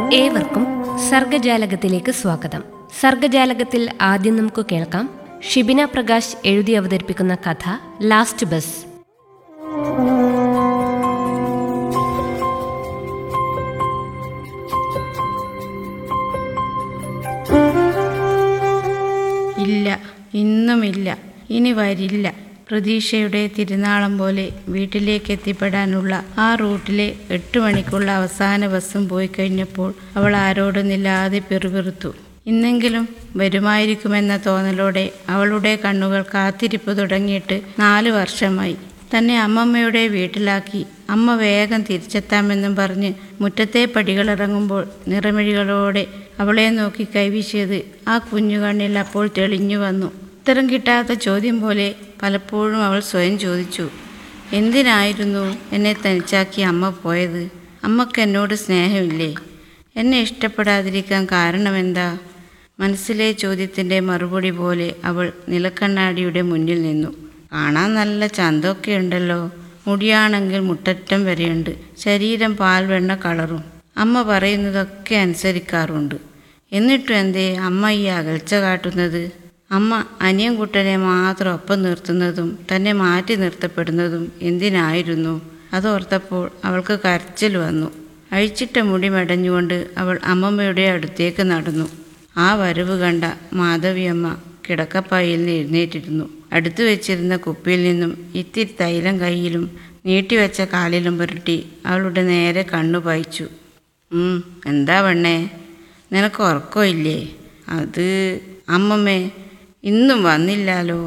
ഏവർക്കും സർഗജാലകത്തിലേക്ക് സ്വാഗതം സർഗജാലകത്തിൽ ആദ്യം നമുക്ക് കേൾക്കാം ഷിബിന പ്രകാശ് എഴുതി അവതരിപ്പിക്കുന്ന കഥ ലാസ്റ്റ് ബസ് ഇല്ല ഇന്നുമില്ല ഇനി വരില്ല പ്രതീക്ഷയുടെ തിരുനാളം പോലെ വീട്ടിലേക്ക് എത്തിപ്പെടാനുള്ള ആ റൂട്ടിലെ എട്ട് മണിക്കുള്ള അവസാന ബസ്സും പോയി കഴിഞ്ഞപ്പോൾ അവൾ ആരോടുന്നില്ലാതെ പിറുപിറുത്തു ഇന്നെങ്കിലും വരുമായിരിക്കുമെന്ന തോന്നലോടെ അവളുടെ കണ്ണുകൾ കാത്തിരിപ്പ് തുടങ്ങിയിട്ട് നാല് വർഷമായി തന്നെ അമ്മമ്മയുടെ വീട്ടിലാക്കി അമ്മ വേഗം തിരിച്ചെത്താമെന്നും പറഞ്ഞ് മുറ്റത്തെ പടികളിറങ്ങുമ്പോൾ നിറമിഴികളോടെ അവളെ നോക്കി കൈവീശിയത് ആ കുഞ്ഞുകണ്ണിൽ അപ്പോൾ തെളിഞ്ഞു വന്നു ഉത്തരം കിട്ടാത്ത ചോദ്യം പോലെ പലപ്പോഴും അവൾ സ്വയം ചോദിച്ചു എന്തിനായിരുന്നു എന്നെ തനിച്ചാക്കി അമ്മ പോയത് അമ്മക്ക് എന്നോട് സ്നേഹമില്ലേ എന്നെ ഇഷ്ടപ്പെടാതിരിക്കാൻ കാരണമെന്താ മനസ്സിലെ ചോദ്യത്തിൻ്റെ മറുപടി പോലെ അവൾ നിലക്കണ്ണാടിയുടെ മുന്നിൽ നിന്നു കാണാൻ നല്ല ചന്തമൊക്കെ ഉണ്ടല്ലോ മുടിയാണെങ്കിൽ മുട്ടറ്റം വരെയുണ്ട് ശരീരം പാൽവെണ്ണ കളറും അമ്മ പറയുന്നതൊക്കെ അനുസരിക്കാറുണ്ട് എന്നിട്ടും എന്തേ അമ്മ ഈ അകൽച്ച കാട്ടുന്നത് അമ്മ അനിയൻകുട്ടനെ മാത്രം ഒപ്പം നിർത്തുന്നതും തന്നെ മാറ്റി നിർത്തപ്പെടുന്നതും എന്തിനായിരുന്നു അതോർത്തപ്പോൾ അവൾക്ക് കരച്ചിൽ വന്നു അഴിച്ചിട്ട മുടി മെടഞ്ഞുകൊണ്ട് അവൾ അമ്മമ്മയുടെ അടുത്തേക്ക് നടന്നു ആ വരവ് കണ്ട മാധവിയമ്മ കിടക്കപ്പായിൽ നിന്ന് എഴുന്നേറ്റിരുന്നു അടുത്തു വെച്ചിരുന്ന കുപ്പിയിൽ നിന്നും ഇത്തിരി തൈലം കയ്യിലും നീട്ടിവെച്ച കാലിലും പുരട്ടി അവളുടെ നേരെ കണ്ണു പായിച്ചു "ഉം, എന്താ പെണ്ണേ നിനക്ക് ഉറക്കമില്ലേ അത് അമ്മമ്മേ ഇന്നും വന്നില്ലാലോ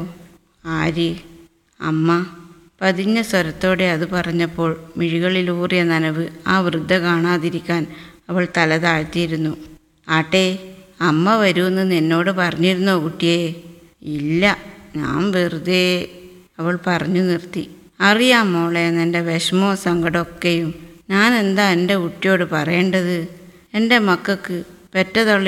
ആര് അമ്മ പതിഞ്ഞ സ്വരത്തോടെ അത് പറഞ്ഞപ്പോൾ മിഴികളിലൂറിയ നനവ് ആ വൃദ്ധ കാണാതിരിക്കാൻ അവൾ തല താഴ്ത്തിയിരുന്നു ആട്ടെ അമ്മ വരുമെന്ന് നിന്നോട് പറഞ്ഞിരുന്നോ കുട്ടിയെ ഇല്ല ഞാൻ വെറുതെ അവൾ പറഞ്ഞു നിർത്തി അറിയാം മോളെ നിൻ്റെ വിഷമവും സങ്കടമൊക്കെയും ഞാൻ എന്താ എൻ്റെ കുട്ടിയോട് പറയേണ്ടത് എൻ്റെ മക്കൾക്ക് പെറ്റതള്ളി